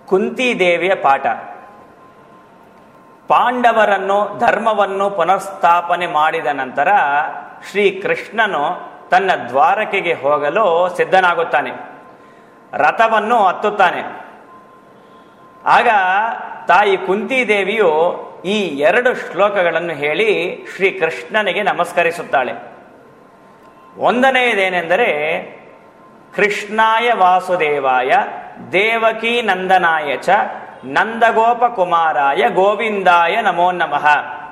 ಕುಂತಿದೇವಿಯ ಪಾಠ ಪಾಂಡವರನ್ನು ಧರ್ಮವನ್ನು ಪುನರ್ಸ್ಥಾಪನೆ ಮಾಡಿದ ನಂತರ ಶ್ರೀ ಕೃಷ್ಣನು ತನ್ನ ದ್ವಾರಕೆಗೆ ಹೋಗಲು ಸಿದ್ಧನಾಗುತ್ತಾನೆ ರಥವನ್ನು ಹತ್ತುತ್ತಾನೆ ಆಗ ತಾಯಿ ಕುಂತಿದೇವಿಯು ಈ ಎರಡು ಶ್ಲೋಕಗಳನ್ನು ಹೇಳಿ ಶ್ರೀ ಕೃಷ್ಣನಿಗೆ ನಮಸ್ಕರಿಸುತ್ತಾಳೆ ಒಂದನೆಯದೇನೆಂದರೆ ಕೃಷ್ಣಾಯ ವಾಸುದೇವಾಯ ದೇವಕೀ ನಂದನಾಯ ಚ ನಂದಗೋಪ ಕುಮಾರಾಯ ಗೋವಿಂದಾಯ ನಮೋ ನಮಃ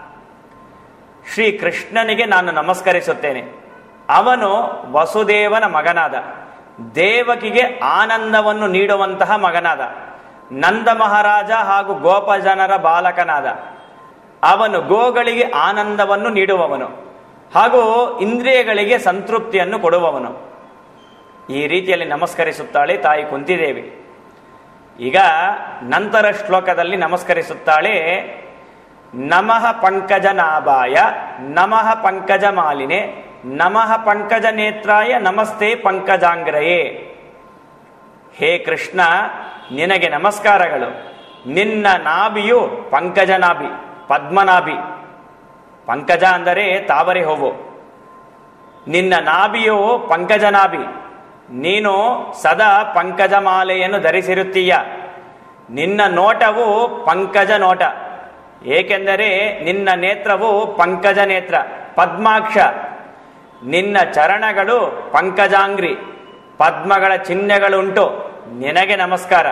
ಶ್ರೀ ಕೃಷ್ಣನಿಗೆ ನಾನು ನಮಸ್ಕರಿಸುತ್ತೇನೆ ಅವನು ವಸುದೇವನ ಮಗನಾದ ದೇವಕಿಗೆ ಆನಂದವನ್ನು ನೀಡುವಂತಹ ಮಗನಾದ ನಂದ ಮಹಾರಾಜ ಹಾಗೂ ಗೋಪ ಜನರ ಬಾಲಕನಾದ ಅವನು ಗೋಗಳಿಗೆ ಆನಂದವನ್ನು ನೀಡುವವನು ಹಾಗೂ ಇಂದ್ರಿಯಗಳಿಗೆ ಸಂತೃಪ್ತಿಯನ್ನು ಕೊಡುವವನು ಈ ರೀತಿಯಲ್ಲಿ ನಮಸ್ಕರಿಸುತ್ತಾಳೆ ತಾಯಿ ಕುಂತಿದೇವಿ ಈಗ ನಂತರ ಶ್ಲೋಕದಲ್ಲಿ ನಮಸ್ಕರಿಸುತ್ತಾಳೆ ನಮಃ ಪಂಕಜ ನಾಭಾಯ ನಮಃ ಪಂಕಜ ಮಾಲಿನೆ ನಮಃ ಪಂಕಜ ನೇತ್ರಾಯ ನಮಸ್ತೆ ಪಂಕಜಾಂಗ್ರಯೇ ಹೇ ಕೃಷ್ಣ ನಿನಗೆ ನಮಸ್ಕಾರಗಳು ನಿನ್ನ ನಾಭಿಯು ಪಂಕಜನಾಭಿ ಪದ್ಮನಾಭಿ ಪಂಕಜ ಅಂದರೆ ತಾವರೆ ಹೂವು ನಿನ್ನ ನಾಭಿಯು ಪಂಕಜನಾಭಿ ನೀನು ಸದಾ ಪಂಕಜ ಮಾಲೆಯನ್ನು ಧರಿಸಿರುತ್ತೀಯ ನಿನ್ನ ನೋಟವು ಪಂಕಜ ನೋಟ ಏಕೆಂದರೆ ನಿನ್ನ ನೇತ್ರವು ಪಂಕಜ ನೇತ್ರ ಪದ್ಮಾಕ್ಷ ನಿನ್ನ ಚರಣಗಳು ಪಂಕಜಾಂಗ್ರಿ ಪದ್ಮಗಳ ಚಿಹ್ನೆಗಳುಂಟು ನಿನಗೆ ನಮಸ್ಕಾರ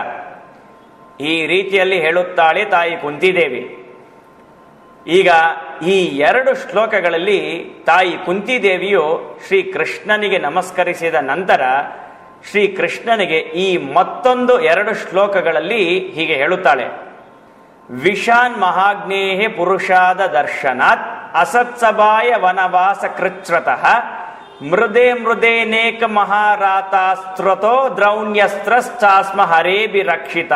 ಈ ರೀತಿಯಲ್ಲಿ ಹೇಳುತ್ತಾಳೆ ತಾಯಿ ಕುಂತಿದೇವಿ ಈಗ ಈ ಎರಡು ಶ್ಲೋಕಗಳಲ್ಲಿ ತಾಯಿ ಕುಂತಿದೇವಿಯು ಶ್ರೀ ಕೃಷ್ಣನಿಗೆ ನಮಸ್ಕರಿಸಿದ ನಂತರ ಶ್ರೀ ಕೃಷ್ಣನಿಗೆ ಈ ಮತ್ತೊಂದು ಎರಡು ಶ್ಲೋಕಗಳಲ್ಲಿ ಹೀಗೆ ಹೇಳುತ್ತಾಳೆ ವಿಷಾನ್ ಮಹಾಗ್ನೇಹೆ ಪುರುಷಾದ ದರ್ಶನಾತ್ ಅಸತ್ಸಭಾಯ ವನವಾಸ ಕೃಚ್ರತಃ ಮೃದೆ ಮೃದೇನೇಕ ಮಹಾರಾತಾಸ್ತ್ರತೋ ದ್ರೌಣ್ಯಸ್ತ್ರಶ್ಚಾಸ್ಮ ಹರೇಬಿ ರಕ್ಷಿತಾ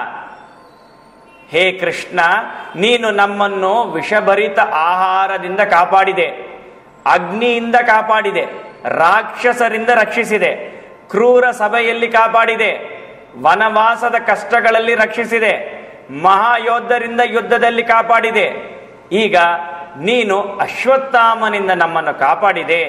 ಹೇ ಕೃಷ್ಣ ನೀನು ನಮ್ಮನ್ನು ವಿಷಭರಿತ ಆಹಾರದಿಂದ ಕಾಪಾಡಿದೆ ಅಗ್ನಿಯಿಂದ ಕಾಪಾಡಿದೆ ರಾಕ್ಷಸರಿಂದ ರಕ್ಷಿಸಿದೆ ಕ್ರೂರ ಸಭೆಯಲ್ಲಿ ಕಾಪಾಡಿದೆ ವನವಾಸದ ಕಷ್ಟಗಳಲ್ಲಿ ರಕ್ಷಿಸಿದೆ ಮಹಾಯೋಧರಿಂದ ಯುದ್ಧದಲ್ಲಿ ಕಾಪಾಡಿದೆ ಈಗ ನೀನು ಅಶ್ವತ್ಥಾಮನಿಂದ ನಮ್ಮನ್ನು ಕಾಪಾಡಿದೆ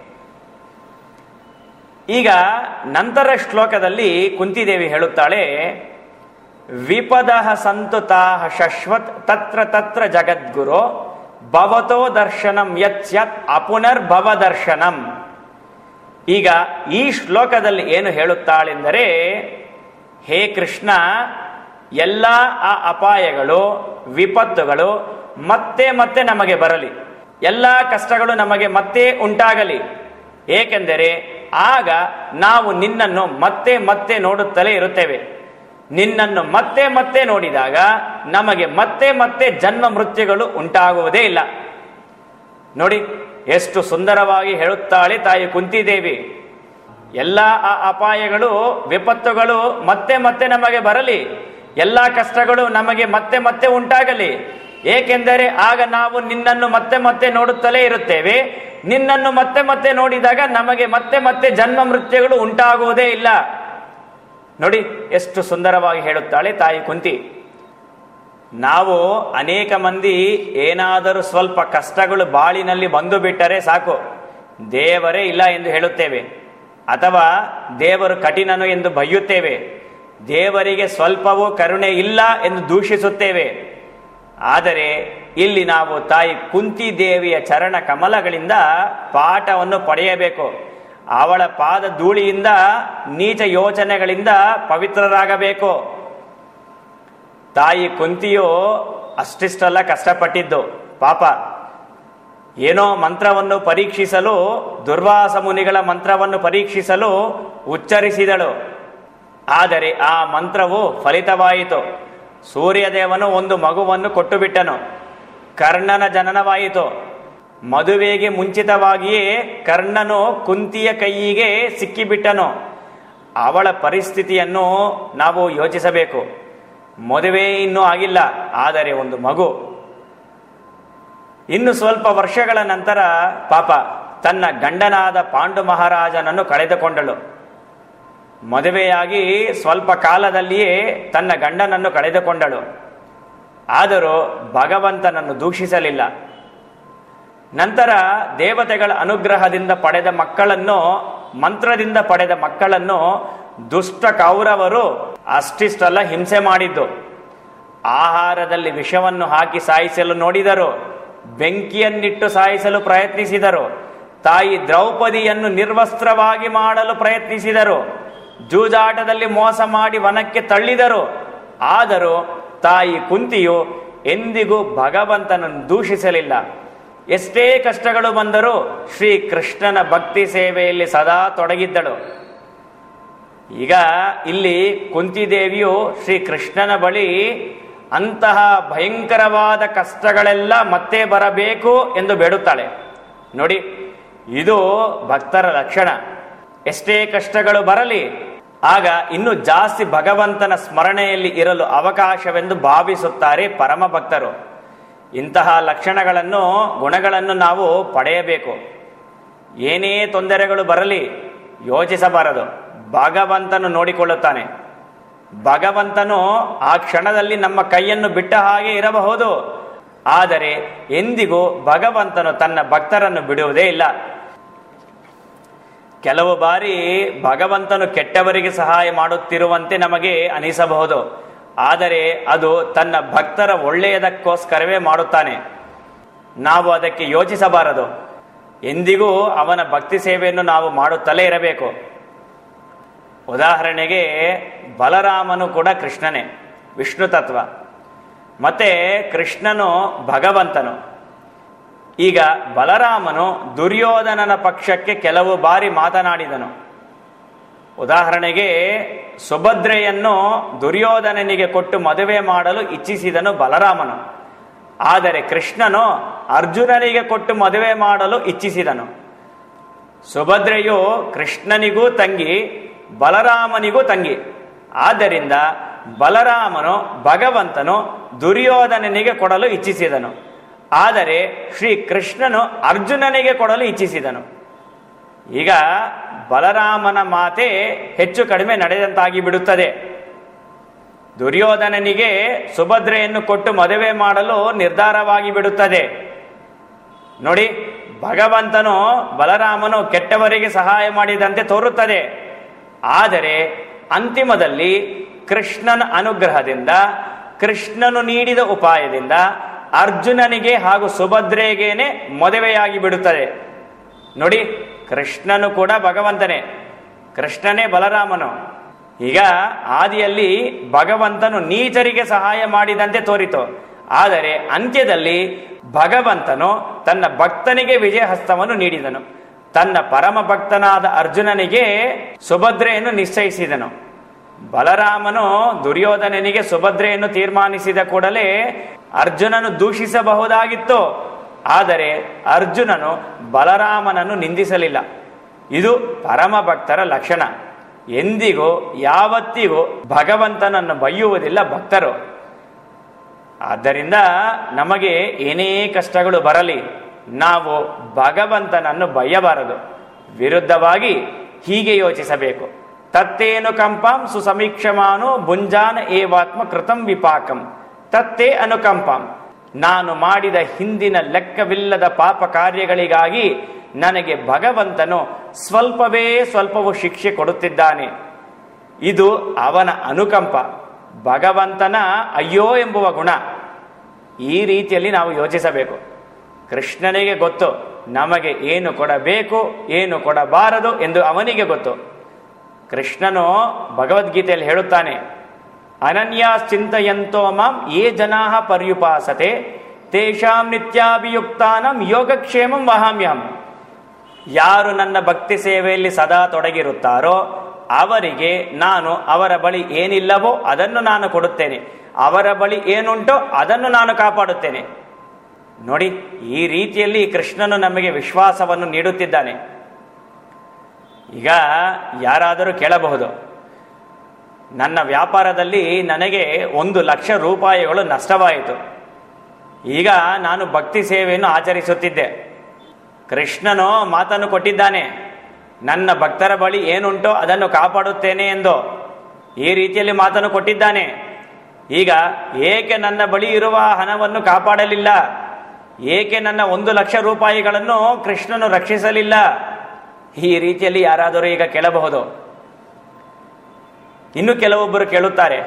ಈಗ ನಂತರ ಶ್ಲೋಕದಲ್ಲಿ ಕುಂತಿದೇವಿ ಹೇಳುತ್ತಾಳೆ ವಿಪದ ಸಂತುತಾ ಶಶ್ವತ್ ತತ್ರ ತತ್ರ ಜಗದ್ಗುರು ಭವತೋ ದರ್ಶನಂ ಯತ್ ಸ್ಯತ್ ಅಪುನರ್ಭವ ದರ್ಶನಂ ಈಗ ಈ ಶ್ಲೋಕದಲ್ಲಿ ಏನು ಹೇಳುತ್ತಾಳೆಂದರೆ ಹೇ ಕೃಷ್ಣ ಎಲ್ಲ ಆ ಅಪಾಯಗಳು ವಿಪತ್ತುಗಳು ಮತ್ತೆ ಮತ್ತೆ ನಮಗೆ ಬರಲಿ ಎಲ್ಲ ಕಷ್ಟಗಳು ನಮಗೆ ಮತ್ತೆ ಉಂಟಾಗಲಿ ಏಕೆಂದರೆ ಆಗ ನಾವು ನಿನ್ನನ್ನು ಮತ್ತೆ ಮತ್ತೆ ನೋಡುತ್ತಲೇ ಇರುತ್ತೇವೆ ನಿನ್ನನ್ನು ಮತ್ತೆ ಮತ್ತೆ ನೋಡಿದಾಗ ನಮಗೆ ಮತ್ತೆ ಮತ್ತೆ ಜನ್ಮ ಮೃತ್ಯುಗಳು ಉಂಟಾಗುವುದೇ ಇಲ್ಲ ನೋಡಿ ಎಷ್ಟು ಸುಂದರವಾಗಿ ಹೇಳುತ್ತಾಳೆ ತಾಯಿ ಕುಂತಿದೇವಿ ಎಲ್ಲ ಆ ಅಪಾಯಗಳು ವಿಪತ್ತುಗಳು ಮತ್ತೆ ಮತ್ತೆ ನಮಗೆ ಬರಲಿ ಎಲ್ಲ ಕಷ್ಟಗಳು ನಮಗೆ ಮತ್ತೆ ಮತ್ತೆ ಉಂಟಾಗಲಿ ಏಕೆಂದರೆ ಆಗ ನಾವು ನಿನ್ನನ್ನು ಮತ್ತೆ ಮತ್ತೆ ನೋಡುತ್ತಲೇ ಇರುತ್ತೇವೆ ನಿನ್ನನ್ನು ಮತ್ತೆ ಮತ್ತೆ ನೋಡಿದಾಗ ನಮಗೆ ಮತ್ತೆ ಮತ್ತೆ ಜನ್ಮ ಮೃತ್ಯುಗಳು ಉಂಟಾಗುವುದೇ ಇಲ್ಲ ನೋಡಿ ಎಷ್ಟು ಸುಂದರವಾಗಿ ಹೇಳುತ್ತಾಳೆ ತಾಯಿ ಕುಂತಿ ನಾವು ಅನೇಕ ಮಂದಿ ಏನಾದರೂ ಸ್ವಲ್ಪ ಕಷ್ಟಗಳು ಬಾಳಿನಲ್ಲಿ ಬಂದು ಬಿಟ್ಟರೆ ಸಾಕು ದೇವರೇ ಇಲ್ಲ ಎಂದು ಹೇಳುತ್ತೇವೆ ಅಥವಾ ದೇವರು ಕಠಿಣನು ಎಂದು ಬೈಯುತ್ತೇವೆ ದೇವರಿಗೆ ಸ್ವಲ್ಪವೂ ಕರುಣೆ ಇಲ್ಲ ಎಂದು ದೂಷಿಸುತ್ತೇವೆ ಆದರೆ ಇಲ್ಲಿ ನಾವು ತಾಯಿ ಕುಂತಿ ದೇವಿಯ ಚರಣ ಕಮಲಗಳಿಂದ ಪಾಠವನ್ನು ಪಡೆಯಬೇಕು ಅವಳ ಪಾದ ಧೂಳಿಯಿಂದ ನೀಚ ಯೋಚನೆಗಳಿಂದ ಪವಿತ್ರರಾಗಬೇಕು ತಾಯಿ ಕುಂತಿಯು ಅಷ್ಟಿಷ್ಟೆಲ್ಲ ಕಷ್ಟಪಟ್ಟಿದ್ದು ಪಾಪ ಏನೋ ಮಂತ್ರವನ್ನು ಪರೀಕ್ಷಿಸಲು ದುರ್ವಾಸ ಮುನಿಗಳ ಮಂತ್ರವನ್ನು ಪರೀಕ್ಷಿಸಲು ಉಚ್ಚರಿಸಿದಳು ಆದರೆ ಆ ಮಂತ್ರವು ಫಲಿತವಾಯಿತು ಸೂರ್ಯದೇವನು ಒಂದು ಮಗುವನ್ನು ಕೊಟ್ಟು ಬಿಟ್ಟನು ಕರ್ಣನ ಜನನವಾಯಿತು ಮದುವೆಗೆ ಮುಂಚಿತವಾಗಿಯೇ ಕರ್ಣನು ಕುಂತಿಯ ಕೈಯಿಗೆ ಸಿಕ್ಕಿಬಿಟ್ಟನು ಅವಳ ಪರಿಸ್ಥಿತಿಯನ್ನು ನಾವು ಯೋಚಿಸಬೇಕು ಮದುವೆ ಇನ್ನೂ ಆಗಿಲ್ಲ ಆದರೆ ಒಂದು ಮಗು ಇನ್ನು ಸ್ವಲ್ಪ ವರ್ಷಗಳ ನಂತರ ಪಾಪ ತನ್ನ ಗಂಡನಾದ ಪಾಂಡು ಮಹಾರಾಜನನ್ನು ಕಳೆದುಕೊಂಡಳು ಮದುವೆಯಾಗಿ ಸ್ವಲ್ಪ ಕಾಲದಲ್ಲಿಯೇ ತನ್ನ ಗಂಡನನ್ನು ಕಳೆದುಕೊಂಡಳು ಆದರೂ ಭಗವಂತನನ್ನು ದೂಷಿಸಲಿಲ್ಲ ನಂತರ ದೇವತೆಗಳ ಅನುಗ್ರಹದಿಂದ ಪಡೆದ ಮಕ್ಕಳನ್ನು ಮಂತ್ರದಿಂದ ಪಡೆದ ಮಕ್ಕಳನ್ನು ದುಷ್ಟ ಕೌರವರು ಅಷ್ಟಿಷ್ಟಲ್ಲ ಹಿಂಸೆ ಮಾಡಿದ್ದು ಆಹಾರದಲ್ಲಿ ವಿಷವನ್ನು ಹಾಕಿ ಸಾಯಿಸಲು ನೋಡಿದರು ಬೆಂಕಿಯನ್ನಿಟ್ಟು ಸಾಯಿಸಲು ಪ್ರಯತ್ನಿಸಿದರು ತಾಯಿ ದ್ರೌಪದಿಯನ್ನು ನಿರ್ವಸ್ತ್ರವಾಗಿ ಮಾಡಲು ಪ್ರಯತ್ನಿಸಿದರು ಜೂಜಾಟದಲ್ಲಿ ಮೋಸ ಮಾಡಿ ವನಕ್ಕೆ ತಳ್ಳಿದರು ಆದರೂ ತಾಯಿ ಕುಂತಿಯು ಎಂದಿಗೂ ಭಗವಂತನನ್ನು ದೂಷಿಸಲಿಲ್ಲ ಎಷ್ಟೇ ಕಷ್ಟಗಳು ಬಂದರೂ ಶ್ರೀ ಕೃಷ್ಣನ ಭಕ್ತಿ ಸೇವೆಯಲ್ಲಿ ಸದಾ ತೊಡಗಿದ್ದಳು ಈಗ ಇಲ್ಲಿ ಕುಂತಿದೇವಿಯು ಶ್ರೀ ಕೃಷ್ಣನ ಬಳಿ ಅಂತಹ ಭಯಂಕರವಾದ ಕಷ್ಟಗಳೆಲ್ಲ ಮತ್ತೆ ಬರಬೇಕು ಎಂದು ಬೇಡುತ್ತಾಳೆ ನೋಡಿ ಇದು ಭಕ್ತರ ಲಕ್ಷಣ ಎಷ್ಟೇ ಕಷ್ಟಗಳು ಬರಲಿ ಆಗ ಇನ್ನು ಜಾಸ್ತಿ ಭಗವಂತನ ಸ್ಮರಣೆಯಲ್ಲಿ ಇರಲು ಅವಕಾಶವೆಂದು ಭಾವಿಸುತ್ತಾರೆ ಪರಮ ಭಕ್ತರು ಇಂತಹ ಲಕ್ಷಣಗಳನ್ನು ಗುಣಗಳನ್ನು ನಾವು ಪಡೆಯಬೇಕು ಏನೇ ತೊಂದರೆಗಳು ಬರಲಿ ಯೋಚಿಸಬಾರದು ಭಗವಂತನು ನೋಡಿಕೊಳ್ಳುತ್ತಾನೆ ಭಗವಂತನು ಆ ಕ್ಷಣದಲ್ಲಿ ನಮ್ಮ ಕೈಯನ್ನು ಬಿಟ್ಟ ಹಾಗೆ ಇರಬಹುದು ಆದರೆ ಎಂದಿಗೂ ಭಗವಂತನು ತನ್ನ ಭಕ್ತರನ್ನು ಬಿಡುವುದೇ ಇಲ್ಲ ಕೆಲವು ಬಾರಿ ಭಗವಂತನು ಕೆಟ್ಟವರಿಗೆ ಸಹಾಯ ಮಾಡುತ್ತಿರುವಂತೆ ನಮಗೆ ಅನಿಸಬಹುದು ಆದರೆ ಅದು ತನ್ನ ಭಕ್ತರ ಒಳ್ಳೆಯದಕ್ಕೋಸ್ಕರವೇ ಮಾಡುತ್ತಾನೆ ನಾವು ಅದಕ್ಕೆ ಯೋಚಿಸಬಾರದು ಎಂದಿಗೂ ಅವನ ಭಕ್ತಿ ಸೇವೆಯನ್ನು ನಾವು ಮಾಡುತ್ತಲೇ ಇರಬೇಕು ಉದಾಹರಣೆಗೆ ಬಲರಾಮನು ಕೂಡ ಕೃಷ್ಣನೇ ವಿಷ್ಣು ತತ್ವ ಮತ್ತೆ ಕೃಷ್ಣನು ಭಗವಂತನು ಈಗ ಬಲರಾಮನು ದುರ್ಯೋಧನನ ಪಕ್ಷಕ್ಕೆ ಕೆಲವು ಬಾರಿ ಮಾತನಾಡಿದನು ಉದಾಹರಣೆಗೆ ಸುಭದ್ರೆಯನ್ನು ದುರ್ಯೋಧನನಿಗೆ ಕೊಟ್ಟು ಮದುವೆ ಮಾಡಲು ಇಚ್ಛಿಸಿದನು ಬಲರಾಮನು ಆದರೆ ಕೃಷ್ಣನು ಅರ್ಜುನನಿಗೆ ಕೊಟ್ಟು ಮದುವೆ ಮಾಡಲು ಇಚ್ಛಿಸಿದನು ಸುಭದ್ರೆಯು ಕೃಷ್ಣನಿಗೂ ತಂಗಿ ಬಲರಾಮನಿಗೂ ತಂಗಿ ಆದ್ದರಿಂದ ಬಲರಾಮನು ಭಗವಂತನು ದುರ್ಯೋಧನನಿಗೆ ಕೊಡಲು ಇಚ್ಛಿಸಿದನು ಆದರೆ ಶ್ರೀ ಕೃಷ್ಣನು ಅರ್ಜುನನಿಗೆ ಕೊಡಲು ಇಚ್ಛಿಸಿದನು ಈಗ ಬಲರಾಮನ ಮಾತೆ ಹೆಚ್ಚು ಕಡಿಮೆ ನಡೆದಂತಾಗಿ ಬಿಡುತ್ತದೆ ದುರ್ಯೋಧನನಿಗೆ ಸುಭದ್ರೆಯನ್ನು ಕೊಟ್ಟು ಮದುವೆ ಮಾಡಲು ನಿರ್ಧಾರವಾಗಿ ಬಿಡುತ್ತದೆ ನೋಡಿ ಭಗವಂತನು ಬಲರಾಮನು ಕೆಟ್ಟವರಿಗೆ ಸಹಾಯ ಮಾಡಿದಂತೆ ತೋರುತ್ತದೆ ಆದರೆ ಅಂತಿಮದಲ್ಲಿ ಕೃಷ್ಣನ ಅನುಗ್ರಹದಿಂದ ಕೃಷ್ಣನು ನೀಡಿದ ಉಪಾಯದಿಂದ ಅರ್ಜುನನಿಗೆ ಹಾಗೂ ಸುಭದ್ರೆಗೇನೆ ಮದುವೆಯಾಗಿ ಬಿಡುತ್ತದೆ ನೋಡಿ ಕೃಷ್ಣನು ಕೂಡ ಭಗವಂತನೇ ಕೃಷ್ಣನೇ ಬಲರಾಮನು ಈಗ ಆದಿಯಲ್ಲಿ ಭಗವಂತನು ನೀಚರಿಗೆ ಸಹಾಯ ಮಾಡಿದಂತೆ ತೋರಿತು ಆದರೆ ಅಂತ್ಯದಲ್ಲಿ ಭಗವಂತನು ತನ್ನ ಭಕ್ತನಿಗೆ ವಿಜಯ ಹಸ್ತವನ್ನು ನೀಡಿದನು ತನ್ನ ಪರಮ ಭಕ್ತನಾದ ಅರ್ಜುನನಿಗೆ ಸುಭದ್ರೆಯನ್ನು ನಿಶ್ಚಯಿಸಿದನು ಬಲರಾಮನು ದುರ್ಯೋಧನನಿಗೆ ಸುಭದ್ರೆಯನ್ನು ತೀರ್ಮಾನಿಸಿದ ಕೂಡಲೇ ಅರ್ಜುನನು ದೂಷಿಸಬಹುದಾಗಿತ್ತು ಆದರೆ ಅರ್ಜುನನು ಬಲರಾಮನನ್ನು ನಿಂದಿಸಲಿಲ್ಲ ಇದು ಪರಮ ಭಕ್ತರ ಲಕ್ಷಣ ಎಂದಿಗೂ ಯಾವತ್ತಿಗೂ ಭಗವಂತನನ್ನು ಬಯ್ಯುವುದಿಲ್ಲ ಭಕ್ತರು ಆದ್ದರಿಂದ ನಮಗೆ ಏನೇ ಕಷ್ಟಗಳು ಬರಲಿ ನಾವು ಭಗವಂತನನ್ನು ಬಯ್ಯಬಾರದು ವಿರುದ್ಧವಾಗಿ ಹೀಗೆ ಯೋಚಿಸಬೇಕು ತತ್ತೇನು ಕಂಪಾಂ ಸುಸಮೀಕ್ಷಮಾನು ಭುಂಜಾನ ಏವಾತ್ಮ ಕೃತಂ ವಿಪಾಕಂ ತತ್ತೇ ಅನುಕಂಪಾಂ ನಾನು ಮಾಡಿದ ಹಿಂದಿನ ಲೆಕ್ಕವಿಲ್ಲದ ಪಾಪ ಕಾರ್ಯಗಳಿಗಾಗಿ ನನಗೆ ಭಗವಂತನು ಸ್ವಲ್ಪವೇ ಸ್ವಲ್ಪವೂ ಶಿಕ್ಷೆ ಕೊಡುತ್ತಿದ್ದಾನೆ ಇದು ಅವನ ಅನುಕಂಪ ಭಗವಂತನ ಅಯ್ಯೋ ಎಂಬುವ ಗುಣ ಈ ರೀತಿಯಲ್ಲಿ ನಾವು ಯೋಚಿಸಬೇಕು ಕೃಷ್ಣನಿಗೆ ಗೊತ್ತು ನಮಗೆ ಏನು ಕೊಡಬೇಕು ಏನು ಕೊಡಬಾರದು ಎಂದು ಅವನಿಗೆ ಗೊತ್ತು ಕೃಷ್ಣನು ಭಗವದ್ಗೀತೆಯಲ್ಲಿ ಹೇಳುತ್ತಾನೆ ಅನನ್ಯಾಶ್ಚಿಂತಯಂತೋ ಮಾಂ ಯೇ ಜನಾ ಪರ್ಯುಪಾಸತೆ ತೇಷಾಂ ನಿತ್ಯಾಭಿಯುಕ್ತಾನಂ ಯೋಗಕ್ಷೇಮಂ ವಹಾಮ್ಯಹಂ ಯಾರು ನನ್ನ ಭಕ್ತಿ ಸೇವೆಯಲ್ಲಿ ಸದಾ ತೊಡಗಿರುತ್ತಾರೋ ಅವರಿಗೆ ನಾನು ಅವರ ಬಳಿ ಏನಿಲ್ಲವೋ ಅದನ್ನು ನಾನು ಕೊಡುತ್ತೇನೆ ಅವರ ಬಳಿ ಏನುಂಟೋ ಅದನ್ನು ನಾನು ಕಾಪಾಡುತ್ತೇನೆ ನೋಡಿ ಈ ರೀತಿಯಲ್ಲಿ ಕೃಷ್ಣನು ನಮಗೆ ವಿಶ್ವಾಸವನ್ನು ನೀಡುತ್ತಿದ್ದಾನೆ ಈಗ ಯಾರಾದರೂ ಕೇಳಬಹುದು ನನ್ನ ವ್ಯಾಪಾರದಲ್ಲಿ ನನಗೆ ಒಂದು ಲಕ್ಷ ರೂಪಾಯಿಗಳು ನಷ್ಟವಾಯಿತು ಈಗ ನಾನು ಭಕ್ತಿ ಸೇವೆಯನ್ನು ಆಚರಿಸುತ್ತಿದ್ದೆ ಕೃಷ್ಣನು ಮಾತನ್ನು ಕೊಟ್ಟಿದ್ದಾನೆ ನನ್ನ ಭಕ್ತರ ಬಳಿ ಏನುಂಟೋ ಅದನ್ನು ಕಾಪಾಡುತ್ತೇನೆ ಎಂದು ಈ ರೀತಿಯಲ್ಲಿ ಮಾತನ್ನು ಕೊಟ್ಟಿದ್ದಾನೆ ಈಗ ಏಕೆ ನನ್ನ ಬಳಿ ಇರುವ ಹಣವನ್ನು ಕಾಪಾಡಲಿಲ್ಲ ಏಕೆ ನನ್ನ ಒಂದು ಲಕ್ಷ ರೂಪಾಯಿಗಳನ್ನು ಕೃಷ್ಣನು ರಕ್ಷಿಸಲಿಲ್ಲ ಈ ರೀತಿಯಲ್ಲಿ ಯಾರಾದರೂ ಈಗ ಕೇಳಬಹುದು ಇನ್ನು ಕೆಲವೊಬ್ಬರು ಕೇಳುತ್ತಾರೆ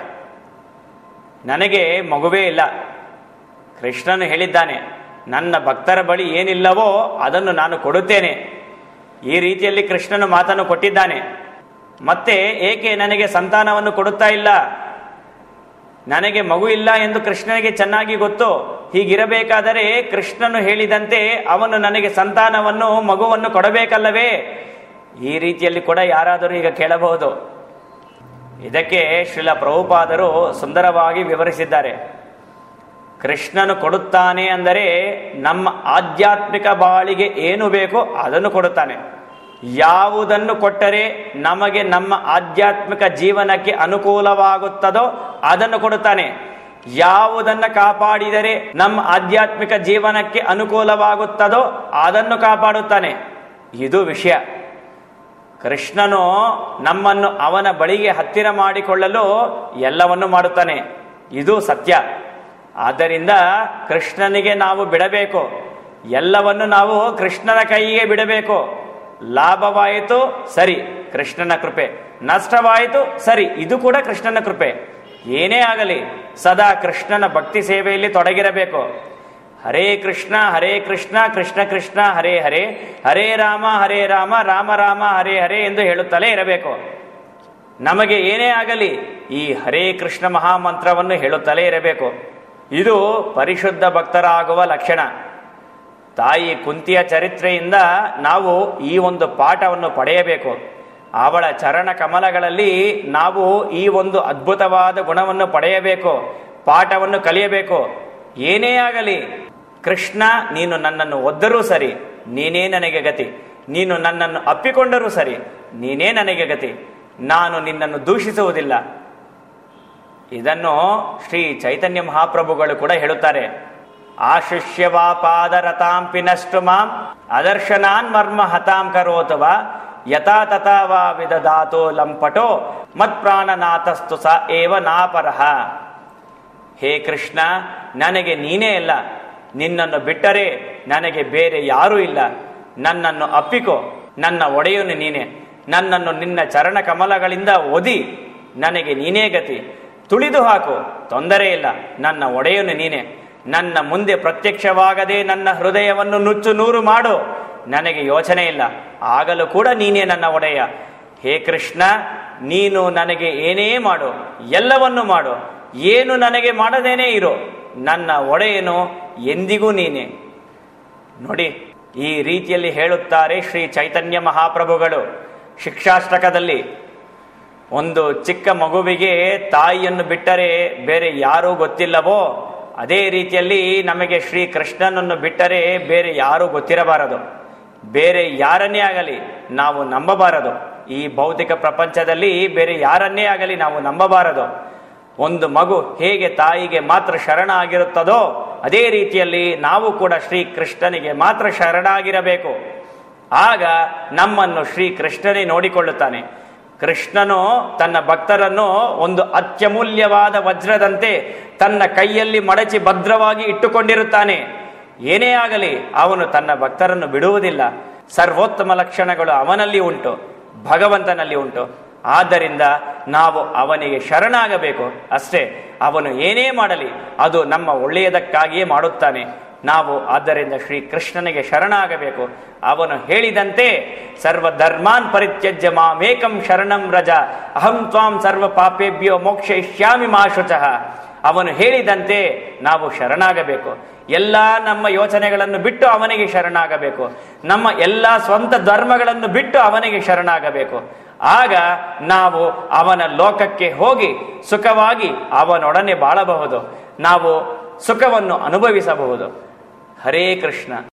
ನನಗೆ ಮಗುವೇ ಇಲ್ಲ ಕೃಷ್ಣನು ಹೇಳಿದ್ದಾನೆ ನನ್ನ ಭಕ್ತರ ಬಳಿ ಏನಿಲ್ಲವೋ ಅದನ್ನು ನಾನು ಕೊಡುತ್ತೇನೆ ಈ ರೀತಿಯಲ್ಲಿ ಕೃಷ್ಣನು ಮಾತನ್ನು ಕೊಟ್ಟಿದ್ದಾನೆ ಮತ್ತೆ ಏಕೆ ನನಗೆ ಸಂತಾನವನ್ನು ಕೊಡುತ್ತಾ ಇಲ್ಲ ನನಗೆ ಮಗು ಇಲ್ಲ ಎಂದು ಕೃಷ್ಣನಿಗೆ ಚೆನ್ನಾಗಿ ಗೊತ್ತು ಹೀಗಿರಬೇಕಾದರೆ ಕೃಷ್ಣನು ಹೇಳಿದಂತೆ ಅವನು ನನಗೆ ಸಂತಾನವನ್ನು ಮಗುವನ್ನು ಕೊಡಬೇಕಲ್ಲವೇ ಈ ರೀತಿಯಲ್ಲಿ ಕೂಡ ಯಾರಾದರೂ ಈಗ ಕೇಳಬಹುದು ಇದಕ್ಕೆ ಶ್ರೀಲ ಪ್ರಭುಪಾದರು ಸುಂದರವಾಗಿ ವಿವರಿಸಿದ್ದಾರೆ ಕೃಷ್ಣನು ಕೊಡುತ್ತಾನೆ ಅಂದರೆ ನಮ್ಮ ಆಧ್ಯಾತ್ಮಿಕ ಬಾಳಿಗೆ ಏನು ಬೇಕೋ ಅದನ್ನು ಕೊಡುತ್ತಾನೆ ಯಾವುದನ್ನು ಕೊಟ್ಟರೆ ನಮಗೆ ನಮ್ಮ ಆಧ್ಯಾತ್ಮಿಕ ಜೀವನಕ್ಕೆ ಅನುಕೂಲವಾಗುತ್ತದೋ ಅದನ್ನು ಕೊಡುತ್ತಾನೆ ಯಾವುದನ್ನು ಕಾಪಾಡಿದರೆ ನಮ್ಮ ಆಧ್ಯಾತ್ಮಿಕ ಜೀವನಕ್ಕೆ ಅನುಕೂಲವಾಗುತ್ತದೋ ಅದನ್ನು ಕಾಪಾಡುತ್ತಾನೆ ಇದು ವಿಷಯ ಕೃಷ್ಣನು ನಮ್ಮನ್ನು ಅವನ ಬಳಿಗೆ ಹತ್ತಿರ ಮಾಡಿಕೊಳ್ಳಲು ಎಲ್ಲವನ್ನು ಮಾಡುತ್ತಾನೆ ಇದು ಸತ್ಯ ಆದ್ದರಿಂದ ಕೃಷ್ಣನಿಗೆ ನಾವು ಬಿಡಬೇಕು ಎಲ್ಲವನ್ನು ನಾವು ಕೃಷ್ಣನ ಕೈಗೆ ಬಿಡಬೇಕು ಲಾಭವಾಯಿತು ಸರಿ ಕೃಷ್ಣನ ಕೃಪೆ ನಷ್ಟವಾಯಿತು ಸರಿ ಇದು ಕೂಡ ಕೃಷ್ಣನ ಕೃಪೆ ಏನೇ ಆಗಲಿ ಸದಾ ಕೃಷ್ಣನ ಭಕ್ತಿ ಸೇವೆಯಲ್ಲಿ ತೊಡಗಿರಬೇಕು ಹರೇ ಕೃಷ್ಣ ಹರೇ ಕೃಷ್ಣ ಕೃಷ್ಣ ಕೃಷ್ಣ ಹರೇ ಹರೇ ಹರೇ ರಾಮ ಹರೇ ರಾಮ ರಾಮ ರಾಮ ಹರೇ ಹರೇ ಎಂದು ಹೇಳುತ್ತಲೇ ಇರಬೇಕು ನಮಗೆ ಏನೇ ಆಗಲಿ ಈ ಹರೇ ಕೃಷ್ಣ ಮಹಾಮಂತ್ರವನ್ನು ಹೇಳುತ್ತಲೇ ಇರಬೇಕು ಇದು ಪರಿಶುದ್ಧ ಭಕ್ತರಾಗುವ ಲಕ್ಷಣ ತಾಯಿ ಕುಂತಿಯ ಚರಿತ್ರೆಯಿಂದ ನಾವು ಈ ಒಂದು ಪಾಠವನ್ನು ಪಡೆಯಬೇಕು ಅವಳ ಚರಣ ಕಮಲಗಳಲ್ಲಿ ನಾವು ಈ ಒಂದು ಅದ್ಭುತವಾದ ಗುಣವನ್ನು ಪಡೆಯಬೇಕು ಪಾಠವನ್ನು ಕಲಿಯಬೇಕು ಏನೇ ಆಗಲಿ ಕೃಷ್ಣ ನೀನು ನನ್ನನ್ನು ಒದ್ದರೂ ಸರಿ ನೀನೇ ನನಗೆ ಗತಿ ನೀನು ನನ್ನನ್ನು ಅಪ್ಪಿಕೊಂಡರೂ ಸರಿ ನೀನೇ ನನಗೆ ಗತಿ ನಾನು ನಿನ್ನನ್ನು ದೂಷಿಸುವುದಿಲ್ಲ ಇದನ್ನು ಶ್ರೀ ಚೈತನ್ಯ ಮಹಾಪ್ರಭುಗಳು ಕೂಡ ಹೇಳುತ್ತಾರೆ ಆಶಿಷ್ಯವಾ ಪಾದರತಾಂ ಪಿನಷ್ಟು ಮಾಂ ಅದರ್ಶನಾನ್ ಮರ್ಮ ಹತಾಂ ಕರೋತವ ಯಥಾ ತಥಾ ವಾ ವಿದದಾತೋ ಲಂಪಟೋ ಮತ್ಪ್ರಾಣನಾಥಸ್ತು ಸ ಏವ ನಾಪರಹ ಹೇ ಕೃಷ್ಣ ನನಗೆ ನೀನೇ ಇಲ್ಲ ನಿನ್ನನ್ನು ಬಿಟ್ಟರೆ ನನಗೆ ಬೇರೆ ಯಾರೂ ಇಲ್ಲ ನನ್ನನ್ನು ಅಪ್ಪಿಕೋ ನನ್ನ ಒಡೆಯನು ನೀನೆ ನನ್ನನ್ನು ನಿನ್ನ ಚರಣ ಕಮಲಗಳಿಂದ ಒದಿ ನನಗೆ ನೀನೇ ಗತಿ ತುಳಿದು ಹಾಕು ತೊಂದರೆ ಇಲ್ಲ ನನ್ನ ಒಡೆಯನು ನೀನೆ ನನ್ನ ಮುಂದೆ ಪ್ರತ್ಯಕ್ಷವಾಗದೆ ನನ್ನ ಹೃದಯವನ್ನು ನುಚ್ಚು ನೂರು ಮಾಡು ನನಗೆ ಯೋಚನೆ ಇಲ್ಲ ಆಗಲೂ ಕೂಡ ನೀನೇ ನನ್ನ ಒಡೆಯ ಹೇ ಕೃಷ್ಣ ನೀನು ನನಗೆ ಏನೇ ಮಾಡು ಎಲ್ಲವನ್ನು ಮಾಡು ಏನು ನನಗೆ ಮಾಡದೇನೇ ಇರು ನನ್ನ ಒಡೆಯನು ಎಂದಿಗೂ ನೀನೆ ನೋಡಿ ಈ ರೀತಿಯಲ್ಲಿ ಹೇಳುತ್ತಾರೆ ಶ್ರೀ ಚೈತನ್ಯ ಮಹಾಪ್ರಭುಗಳು ಶಿಕ್ಷಾಷ್ಟಕದಲ್ಲಿ ಒಂದು ಚಿಕ್ಕ ಮಗುವಿಗೆ ತಾಯಿಯನ್ನು ಬಿಟ್ಟರೆ ಬೇರೆ ಯಾರೂ ಗೊತ್ತಿಲ್ಲವೋ ಅದೇ ರೀತಿಯಲ್ಲಿ ನಮಗೆ ಶ್ರೀ ಕೃಷ್ಣನನ್ನು ಬಿಟ್ಟರೆ ಬೇರೆ ಯಾರೂ ಗೊತ್ತಿರಬಾರದು ಬೇರೆ ಯಾರನ್ನೇ ಆಗಲಿ ನಾವು ನಂಬಬಾರದು ಈ ಭೌತಿಕ ಪ್ರಪಂಚದಲ್ಲಿ ಬೇರೆ ಯಾರನ್ನೇ ಆಗಲಿ ನಾವು ನಂಬಬಾರದು ಒಂದು ಮಗು ಹೇಗೆ ತಾಯಿಗೆ ಮಾತ್ರ ಶರಣ ಆಗಿರುತ್ತದೋ ಅದೇ ರೀತಿಯಲ್ಲಿ ನಾವು ಕೂಡ ಶ್ರೀ ಕೃಷ್ಣನಿಗೆ ಮಾತ್ರ ಶರಣಾಗಿರಬೇಕು ಆಗ ನಮ್ಮನ್ನು ಶ್ರೀ ಕೃಷ್ಣನೇ ನೋಡಿಕೊಳ್ಳುತ್ತಾನೆ ಕೃಷ್ಣನು ತನ್ನ ಭಕ್ತರನ್ನು ಒಂದು ಅತ್ಯಮೂಲ್ಯವಾದ ವಜ್ರದಂತೆ ತನ್ನ ಕೈಯಲ್ಲಿ ಮಡಚಿ ಭದ್ರವಾಗಿ ಇಟ್ಟುಕೊಂಡಿರುತ್ತಾನೆ ಏನೇ ಆಗಲಿ ಅವನು ತನ್ನ ಭಕ್ತರನ್ನು ಬಿಡುವುದಿಲ್ಲ ಸರ್ವೋತ್ತಮ ಲಕ್ಷಣಗಳು ಅವನಲ್ಲಿ ಉಂಟು ಭಗವಂತನಲ್ಲಿ ಉಂಟು ಆದ್ದರಿಂದ ನಾವು ಅವನಿಗೆ ಶರಣಾಗಬೇಕು ಅಷ್ಟೇ ಅವನು ಏನೇ ಮಾಡಲಿ ಅದು ನಮ್ಮ ಒಳ್ಳೆಯದಕ್ಕಾಗಿಯೇ ಮಾಡುತ್ತಾನೆ ನಾವು ಆದ್ದರಿಂದ ಶ್ರೀ ಕೃಷ್ಣನಿಗೆ ಶರಣಾಗಬೇಕು ಅವನು ಹೇಳಿದಂತೆ ಸರ್ವ ಧರ್ಮಾನ್ ಪರಿತ್ಯಜ್ಯ ಮಾಮೇಕಂ ಶರಣಂ ರಜ ಅಹಂ ತ್ವಾಂ ಸರ್ವ ಪಾಪೇಭ್ಯೋ ಮೋಕ್ಷಯಿಷ್ಯಾಮಿ ಮಾಶುಚಃ ಅವನು ಹೇಳಿದಂತೆ ನಾವು ಶರಣಾಗಬೇಕು ಎಲ್ಲ ನಮ್ಮ ಯೋಚನೆಗಳನ್ನು ಬಿಟ್ಟು ಅವನಿಗೆ ಶರಣಾಗಬೇಕು ನಮ್ಮ ಎಲ್ಲ ಸ್ವಂತ ಧರ್ಮಗಳನ್ನು ಬಿಟ್ಟು ಅವನಿಗೆ ಶರಣಾಗಬೇಕು ಆಗ ನಾವು ಅವನ ಲೋಕಕ್ಕೆ ಹೋಗಿ ಸುಖವಾಗಿ ಅವನೊಡನೆ ಬಾಳಬಹುದು ನಾವು ಸುಖವನ್ನು ಅನುಭವಿಸಬಹುದು ಹರೇ ಕೃಷ್ಣ